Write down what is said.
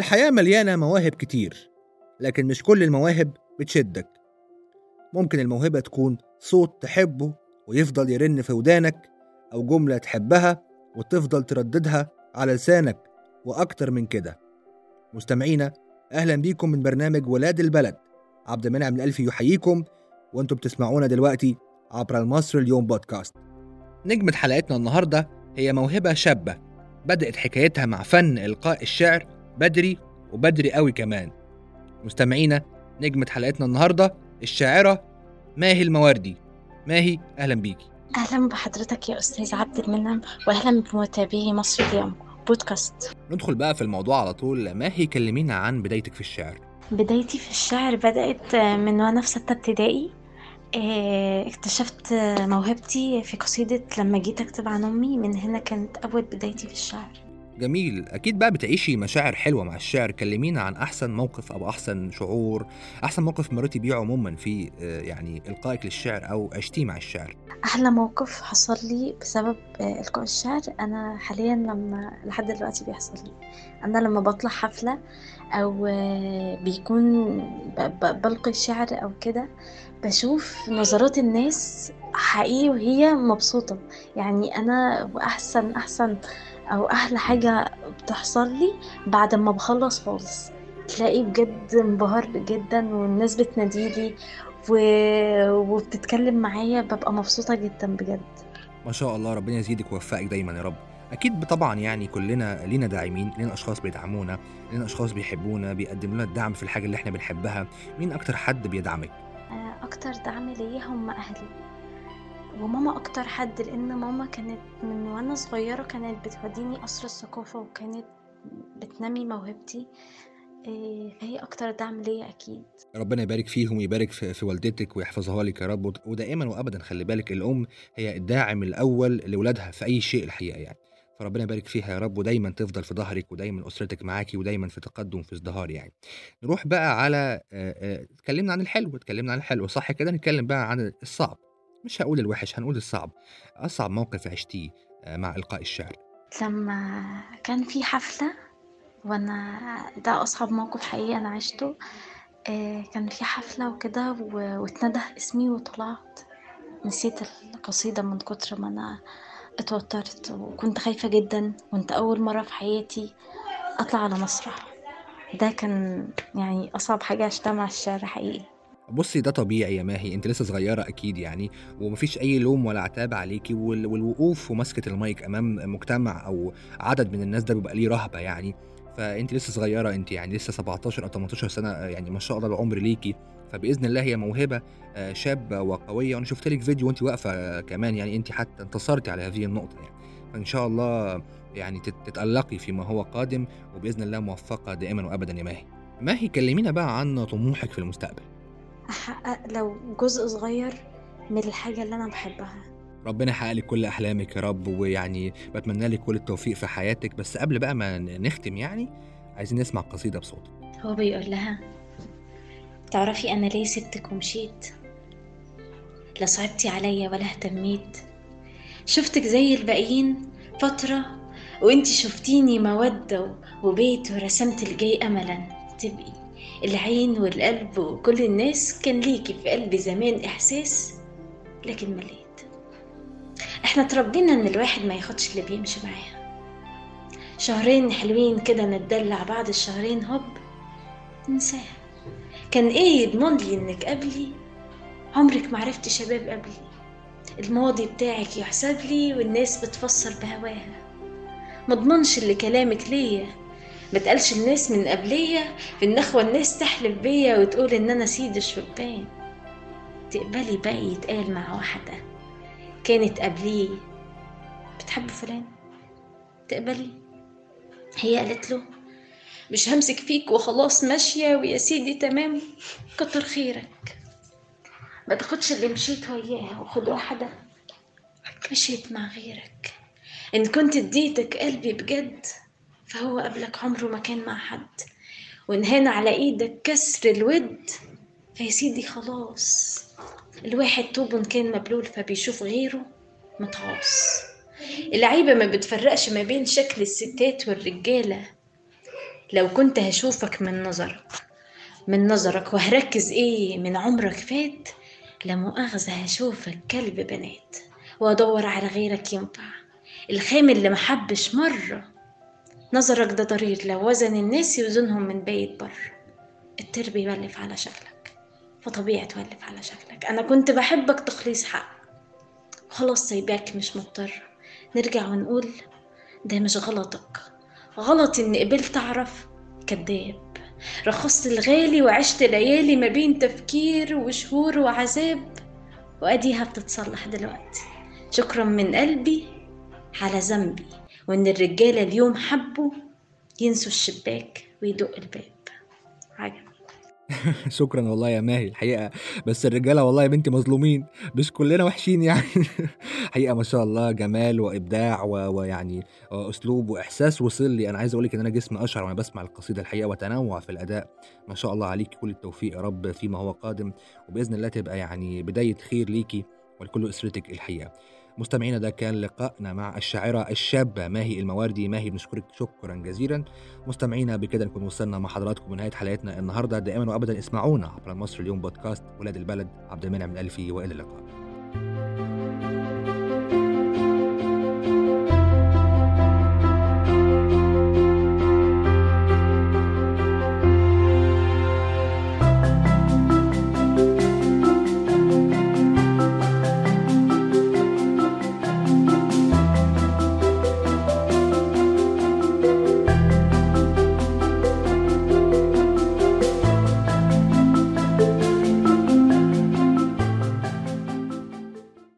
الحياة مليانة مواهب كتير لكن مش كل المواهب بتشدك ممكن الموهبة تكون صوت تحبه ويفضل يرن في ودانك أو جملة تحبها وتفضل ترددها على لسانك وأكتر من كده مستمعينا أهلا بيكم من برنامج ولاد البلد عبد المنعم الألفي يحييكم وانتم بتسمعونا دلوقتي عبر المصر اليوم بودكاست نجمة حلقتنا النهاردة هي موهبة شابة بدأت حكايتها مع فن إلقاء الشعر بدري وبدري قوي كمان مستمعينا نجمة حلقتنا النهاردة الشاعرة ماهي المواردي ماهي أهلا بيكي أهلا بحضرتك يا أستاذ عبد المنعم وأهلا بمتابعي مصر اليوم بودكاست ندخل بقى في الموضوع على طول ماهي كلمينا عن بدايتك في الشعر بدايتي في الشعر بدأت من وأنا في ستة ابتدائي آه، اكتشفت موهبتي في قصيدة لما جيت أكتب عن أمي من هنا كانت أول بدايتي في الشعر جميل أكيد بقى بتعيشي مشاعر حلوة مع الشعر كلمينا عن أحسن موقف أو أحسن شعور أحسن موقف مريتي بيه عموما في آه، يعني إلقائك للشعر أو عشتيه مع الشعر أحلى موقف حصل لي بسبب آه، إلقاء الشعر أنا حاليا لما لحد دلوقتي بيحصل لي أنا لما بطلع حفلة أو آه، بيكون ب- ب- بلقي شعر أو كده بشوف نظرات الناس حقيقي وهي مبسوطة يعني أنا وأحسن أحسن أو أحلى حاجة بتحصل لي بعد ما بخلص خالص تلاقي بجد انبهار جدا والناس بتناديلي و... وبتتكلم معايا ببقى مبسوطة جدا بجد ما شاء الله ربنا يزيدك ويوفقك دايما يا رب اكيد طبعا يعني كلنا لينا داعمين لينا اشخاص بيدعمونا لينا اشخاص بيحبونا بيقدموا لنا الدعم في الحاجه اللي احنا بنحبها مين اكتر حد بيدعمك آه، أكتر دعم ليا هم أهلي وماما أكتر حد لأن ماما كانت من وأنا صغيرة كانت بتوديني قصر الثقافة وكانت بتنمي موهبتي آه، فهي أكتر دعم ليا أكيد ربنا يبارك فيهم ويبارك في, في والدتك ويحفظها لك يا رب ود- ودائما وابدا خلي بالك الام هي الداعم الاول لاولادها في اي شيء الحقيقه يعني فربنا يبارك فيها يا رب ودايما تفضل في ظهرك ودايما اسرتك معاكي ودايما في تقدم في ازدهار يعني نروح بقى على آه، آه، اتكلمنا عن الحلو اتكلمنا عن الحلو صح كده نتكلم بقى عن الصعب مش هقول الوحش هنقول الصعب اصعب موقف عشتيه آه، مع القاء الشعر لما كان في حفلة وأنا ده أصعب موقف حقيقي أنا عشته آه، كان في حفلة وكده و- واتنده اسمي وطلعت نسيت القصيدة من كتر ما أنا اتوترت وكنت خايفة جدا كنت أول مرة في حياتي أطلع على مسرح ده كان يعني أصعب حاجة عشتها مع الشعر حقيقي بصي ده طبيعي يا ماهي انت لسه صغيره اكيد يعني ومفيش اي لوم ولا عتاب عليكي وال- والوقوف ومسكه المايك امام مجتمع او عدد من الناس ده بيبقى ليه رهبه يعني فانت لسه صغيره انت يعني لسه 17 او 18 سنه يعني ما شاء الله العمر ليكي فباذن الله هي موهبه آه، شابه وقويه وانا شفت لك فيديو وانت واقفه آه، كمان يعني انت حتى انتصرتي على هذه النقطه يعني فان شاء الله يعني تت- تتالقي فيما هو قادم وباذن الله موفقه دائما وابدا يا ماهي ماهي كلمينا بقى عن طموحك في المستقبل أحقق لو جزء صغير من الحاجة اللي أنا بحبها ربنا يحقق لك كل احلامك يا رب ويعني بتمنى لك كل التوفيق في حياتك بس قبل بقى ما ن- نختم يعني عايزين نسمع قصيده بصوتك هو بيقول لها تعرفي أنا ليه سبتك ومشيت لا صعبتي عليا ولا اهتميت شفتك زي الباقيين فترة وانتي شفتيني مودة وبيت ورسمت الجاي أملا تبقي العين والقلب وكل الناس كان ليكي في قلبي زمان إحساس لكن مليت احنا اتربينا ان الواحد ما ياخدش اللي بيمشي معاه شهرين حلوين كده نتدلع بعد الشهرين هوب ننساها كان ايه يضمن لي انك قبلي عمرك معرفت شباب قبلي الماضي بتاعك يحسب لي والناس بتفسر بهواها مضمنش اللي كلامك ليا متقالش الناس من قبلية في النخوة الناس تحلف بيا وتقول ان انا سيد الشبان تقبلي بقى يتقال مع واحدة كانت قبليه بتحب فلان تقبلي هي قالت له مش همسك فيك وخلاص ماشية ويا سيدي تمام كتر خيرك ما تاخدش اللي مشيت وياها وخد واحدة مشيت مع غيرك إن كنت اديتك قلبي بجد فهو قبلك عمره ما كان مع حد وإن هان على إيدك كسر الود فيا سيدي خلاص الواحد طوب كان مبلول فبيشوف غيره متعاص العيبة ما بتفرقش ما بين شكل الستات والرجالة لو كنت هشوفك من نظرك من نظرك وهركز ايه من عمرك فات لا مؤاخذة هشوفك كلب بنات وادور على غيرك ينفع الخام اللي محبش مرة نظرك ده ضرير لو وزن الناس يوزنهم من بيت بر التربي يولف على شكلك فطبيعي تولف على شكلك انا كنت بحبك تخليص حق خلاص سايباك مش مضطر نرجع ونقول ده مش غلطك غلط اني قبلت اعرف كداب رخصت الغالي وعشت ليالي ما بين تفكير وشهور وعذاب واديها بتتصلح دلوقتي شكرا من قلبي على ذنبي وان الرجاله اليوم حبوا ينسوا الشباك ويدق الباب عجب شكرا والله يا ماهي الحقيقه بس الرجاله والله يا بنتي مظلومين مش كلنا وحشين يعني حقيقه ما شاء الله جمال وابداع و- ويعني اسلوب واحساس وصل لي انا عايز اقول لك ان انا جسمي اشعر وانا بسمع القصيده الحقيقه وتنوع في الاداء ما شاء الله عليك كل التوفيق يا رب فيما هو قادم وباذن الله تبقى يعني بدايه خير ليكي ولكل اسرتك الحقيقه مستمعينا ده كان لقائنا مع الشاعره الشابه ماهي المواردي ماهي بنشكرك شكرا جزيلا مستمعينا بكده نكون وصلنا مع حضراتكم لنهايه حلقتنا النهارده دائما وابدا اسمعونا عبر مصر اليوم بودكاست ولاد البلد عبد المنعم الالفي والى اللقاء